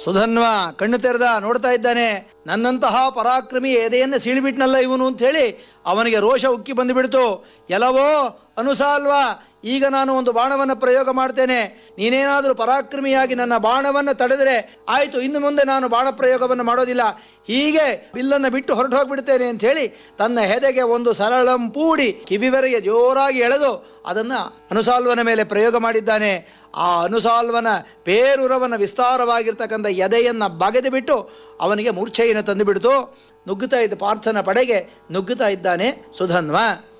ಸುಧನ್ವ ಕಣ್ಣು ತೆರೆದ ನೋಡ್ತಾ ಇದ್ದಾನೆ ನನ್ನಂತಹ ಪರಾಕ್ರಮಿ ಎದೆಯನ್ನು ಸೀಳಿಬಿಟ್ನಲ್ಲ ಇವನು ಅಂತ ಹೇಳಿ ಅವನಿಗೆ ರೋಷ ಉಕ್ಕಿ ಬಂದುಬಿಡ್ತು ಎಲ್ಲವೋ ಅನುಸಾಲ್ವ ಈಗ ನಾನು ಒಂದು ಬಾಣವನ್ನು ಪ್ರಯೋಗ ಮಾಡ್ತೇನೆ ನೀನೇನಾದರೂ ಪರಾಕ್ರಮಿಯಾಗಿ ನನ್ನ ಬಾಣವನ್ನು ತಡೆದರೆ ಆಯಿತು ಇನ್ನು ಮುಂದೆ ನಾನು ಬಾಣ ಪ್ರಯೋಗವನ್ನು ಮಾಡೋದಿಲ್ಲ ಹೀಗೆ ಬಿಲ್ಲನ್ನು ಬಿಟ್ಟು ಹೊರಟು ಹೋಗ್ಬಿಡ್ತೇನೆ ಅಂತ ಹೇಳಿ ತನ್ನ ಹೆದೆಗೆ ಒಂದು ಸರಳಂ ಪೂಡಿ ಕಿವಿವರೆಗೆ ಜೋರಾಗಿ ಎಳೆದು ಅದನ್ನು ಅನುಸಾಲ್ವನ ಮೇಲೆ ಪ್ರಯೋಗ ಮಾಡಿದ್ದಾನೆ ಆ ಅನುಸಾಲ್ವನ ಪೇರುರವನ ವಿಸ್ತಾರವಾಗಿರ್ತಕ್ಕಂಥ ಎದೆಯನ್ನು ಬಗೆದು ಬಿಟ್ಟು ಅವನಿಗೆ ಮೂರ್ಛೆಯನ್ನು ತಂದುಬಿಡ್ತು ನುಗ್ಗುತ್ತಾ ಇದ್ದ ಪಾರ್ಥನ ಪಡೆಗೆ ನುಗ್ಗುತ್ತಾ ಇದ್ದಾನೆ ಸುಧನ್ವ